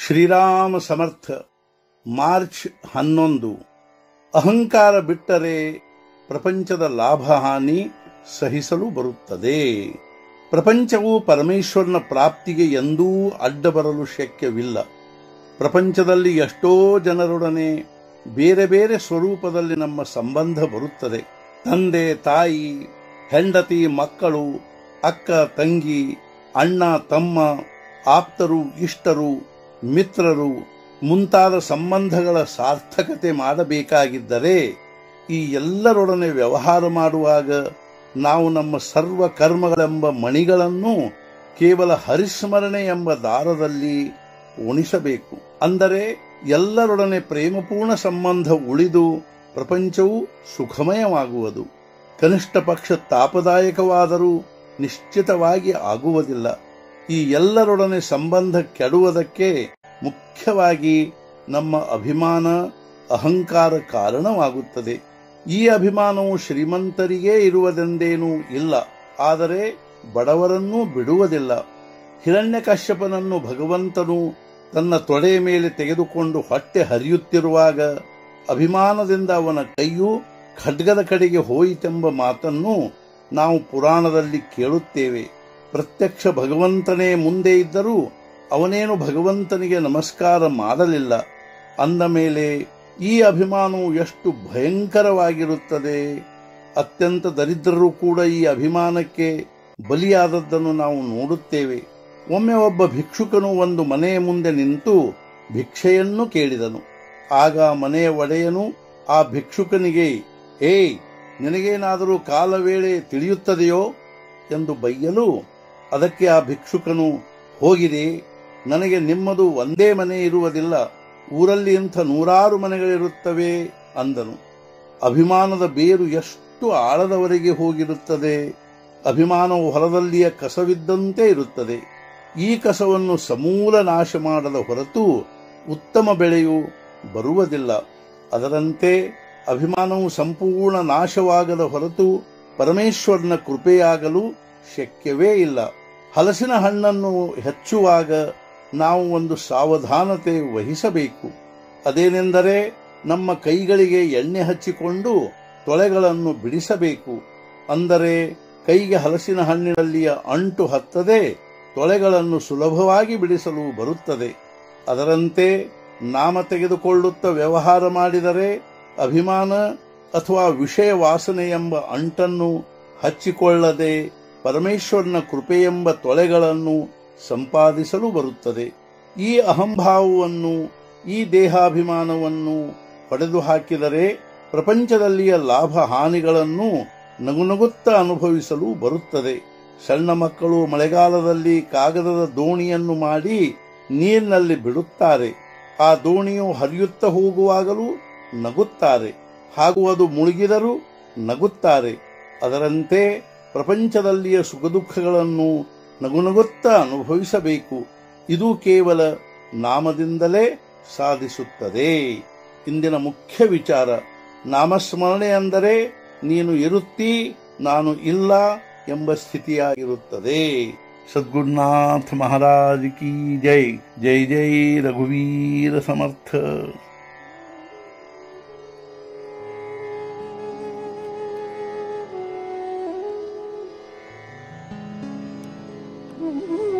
ಶ್ರೀರಾಮ ಸಮರ್ಥ March ಹನ್ನೊಂದು ಅಹಂಕಾರ ಬಿಟ್ಟರೆ ಪ್ರಪಂಚದ ಲಾಭ ಹಾನಿ ಸಹಿಸಲು ಬರುತ್ತದೆ ಪ್ರಪಂಚವು ಪರಮೇಶ್ವರನ ಪ್ರಾಪ್ತಿಗೆ ಎಂದೂ ಅಡ್ಡ ಬರಲು ಶಕ್ಯವಿಲ್ಲ ಪ್ರಪಂಚದಲ್ಲಿ ಎಷ್ಟೋ ಜನರೊಡನೆ ಬೇರೆ ಬೇರೆ ಸ್ವರೂಪದಲ್ಲಿ ನಮ್ಮ ಸಂಬಂಧ ಬರುತ್ತದೆ ತಂದೆ ತಾಯಿ ಹೆಂಡತಿ ಮಕ್ಕಳು ಅಕ್ಕ ತಂಗಿ ಅಣ್ಣ ತಮ್ಮ ಆಪ್ತರು ಇಷ್ಟರು ಮಿತ್ರರು ಮುಂತಾದ ಸಂಬಂಧಗಳ ಸಾರ್ಥಕತೆ ಮಾಡಬೇಕಾಗಿದ್ದರೆ ಈ ಎಲ್ಲರೊಡನೆ ವ್ಯವಹಾರ ಮಾಡುವಾಗ ನಾವು ನಮ್ಮ ಸರ್ವ ಕರ್ಮಗಳೆಂಬ ಮಣಿಗಳನ್ನು ಕೇವಲ ಹರಿಸ್ಮರಣೆ ಎಂಬ ದಾರದಲ್ಲಿ ಉಣಿಸಬೇಕು ಅಂದರೆ ಎಲ್ಲರೊಡನೆ ಪ್ರೇಮಪೂರ್ಣ ಸಂಬಂಧ ಉಳಿದು ಪ್ರಪಂಚವು ಸುಖಮಯವಾಗುವುದು ಕನಿಷ್ಠ ಪಕ್ಷ ತಾಪದಾಯಕವಾದರೂ ನಿಶ್ಚಿತವಾಗಿ ಆಗುವುದಿಲ್ಲ ಈ ಎಲ್ಲರೊಡನೆ ಸಂಬಂಧ ಕೆಡುವುದಕ್ಕೆ ಮುಖ್ಯವಾಗಿ ನಮ್ಮ ಅಭಿಮಾನ ಅಹಂಕಾರ ಕಾರಣವಾಗುತ್ತದೆ ಈ ಅಭಿಮಾನವು ಶ್ರೀಮಂತರಿಗೇ ಇರುವುದೆಂದೇನೂ ಇಲ್ಲ ಆದರೆ ಬಡವರನ್ನೂ ಬಿಡುವುದಿಲ್ಲ ಹಿರಣ್ಯಕಶ್ಯಪನನ್ನು ಭಗವಂತನು ತನ್ನ ತೊಡೆಯ ಮೇಲೆ ತೆಗೆದುಕೊಂಡು ಹೊಟ್ಟೆ ಹರಿಯುತ್ತಿರುವಾಗ ಅಭಿಮಾನದಿಂದ ಅವನ ಕೈಯು ಖಡ್ಗದ ಕಡೆಗೆ ಹೋಯಿತೆಂಬ ಮಾತನ್ನು ನಾವು ಪುರಾಣದಲ್ಲಿ ಕೇಳುತ್ತೇವೆ ಪ್ರತ್ಯಕ್ಷ ಭಗವಂತನೇ ಮುಂದೆ ಇದ್ದರೂ ಅವನೇನು ಭಗವಂತನಿಗೆ ನಮಸ್ಕಾರ ಮಾಡಲಿಲ್ಲ ಅಂದ ಮೇಲೆ ಈ ಅಭಿಮಾನವು ಎಷ್ಟು ಭಯಂಕರವಾಗಿರುತ್ತದೆ ಅತ್ಯಂತ ದರಿದ್ರರು ಕೂಡ ಈ ಅಭಿಮಾನಕ್ಕೆ ಬಲಿಯಾದದ್ದನ್ನು ನಾವು ನೋಡುತ್ತೇವೆ ಒಮ್ಮೆ ಒಬ್ಬ ಭಿಕ್ಷುಕನು ಒಂದು ಮನೆಯ ಮುಂದೆ ನಿಂತು ಭಿಕ್ಷೆಯನ್ನು ಕೇಳಿದನು ಆಗ ಮನೆಯ ಒಡೆಯನು ಆ ಭಿಕ್ಷುಕನಿಗೆ ಏಯ್ ನಿನಗೇನಾದರೂ ಕಾಲವೇಳೆ ತಿಳಿಯುತ್ತದೆಯೋ ಎಂದು ಬೈಯಲು ಅದಕ್ಕೆ ಆ ಭಿಕ್ಷುಕನು ಹೋಗಿರಿ ನನಗೆ ನಿಮ್ಮದು ಒಂದೇ ಮನೆ ಇರುವುದಿಲ್ಲ ಊರಲ್ಲಿ ಇಂಥ ನೂರಾರು ಮನೆಗಳಿರುತ್ತವೆ ಅಂದನು ಅಭಿಮಾನದ ಬೇರು ಎಷ್ಟು ಆಳದವರೆಗೆ ಹೋಗಿರುತ್ತದೆ ಅಭಿಮಾನವು ಹೊಲದಲ್ಲಿಯ ಕಸವಿದ್ದಂತೆ ಇರುತ್ತದೆ ಈ ಕಸವನ್ನು ಸಮೂಲ ನಾಶ ಮಾಡದ ಹೊರತು ಉತ್ತಮ ಬೆಳೆಯು ಬರುವುದಿಲ್ಲ ಅದರಂತೆ ಅಭಿಮಾನವು ಸಂಪೂರ್ಣ ನಾಶವಾಗದ ಹೊರತು ಪರಮೇಶ್ವರನ ಕೃಪೆಯಾಗಲು ಶಕ್ಯವೇ ಇಲ್ಲ ಹಲಸಿನ ಹಣ್ಣನ್ನು ಹೆಚ್ಚುವಾಗ ನಾವು ಒಂದು ಸಾವಧಾನತೆ ವಹಿಸಬೇಕು ಅದೇನೆಂದರೆ ನಮ್ಮ ಕೈಗಳಿಗೆ ಎಣ್ಣೆ ಹಚ್ಚಿಕೊಂಡು ತೊಳೆಗಳನ್ನು ಬಿಡಿಸಬೇಕು ಅಂದರೆ ಕೈಗೆ ಹಲಸಿನ ಹಣ್ಣಿನಲ್ಲಿಯ ಅಂಟು ಹತ್ತದೆ ತೊಳೆಗಳನ್ನು ಸುಲಭವಾಗಿ ಬಿಡಿಸಲು ಬರುತ್ತದೆ ಅದರಂತೆ ನಾಮ ತೆಗೆದುಕೊಳ್ಳುತ್ತಾ ವ್ಯವಹಾರ ಮಾಡಿದರೆ ಅಭಿಮಾನ ಅಥವಾ ವಿಷಯ ವಾಸನೆ ಎಂಬ ಅಂಟನ್ನು ಹಚ್ಚಿಕೊಳ್ಳದೆ ಪರಮೇಶ್ವರನ ಕೃಪೆಯೆಂಬ ತೊಳೆಗಳನ್ನು ಸಂಪಾದಿಸಲು ಬರುತ್ತದೆ ಈ ಅಹಂಭಾವವನ್ನು ಈ ದೇಹಾಭಿಮಾನವನ್ನು ಹೊಡೆದು ಹಾಕಿದರೆ ಪ್ರಪಂಚದಲ್ಲಿಯ ಲಾಭ ಹಾನಿಗಳನ್ನು ನಗುನಗುತ್ತಾ ಅನುಭವಿಸಲು ಬರುತ್ತದೆ ಸಣ್ಣ ಮಕ್ಕಳು ಮಳೆಗಾಲದಲ್ಲಿ ಕಾಗದದ ದೋಣಿಯನ್ನು ಮಾಡಿ ನೀರಿನಲ್ಲಿ ಬಿಡುತ್ತಾರೆ ಆ ದೋಣಿಯು ಹರಿಯುತ್ತಾ ಹೋಗುವಾಗಲೂ ನಗುತ್ತಾರೆ ಹಾಗೂ ಅದು ಮುಳುಗಿದರೂ ನಗುತ್ತಾರೆ ಅದರಂತೆ ಪ್ರಪಂಚದಲ್ಲಿಯ ಸುಖ ದುಃಖಗಳನ್ನು ನಗುನಗುತ್ತಾ ಅನುಭವಿಸಬೇಕು ಇದು ಕೇವಲ ನಾಮದಿಂದಲೇ ಸಾಧಿಸುತ್ತದೆ ಇಂದಿನ ಮುಖ್ಯ ವಿಚಾರ ನಾಮಸ್ಮರಣೆ ಅಂದರೆ ನೀನು ಇರುತ್ತೀ ನಾನು ಇಲ್ಲ ಎಂಬ ಸ್ಥಿತಿಯಾಗಿರುತ್ತದೆ ಸದ್ಗುರುನಾಥ ಮಹಾರಾಜ್ ಕಿ ಜೈ ಜೈ ಜೈ ರಘುವೀರ ಸಮರ್ಥ Mm-hmm.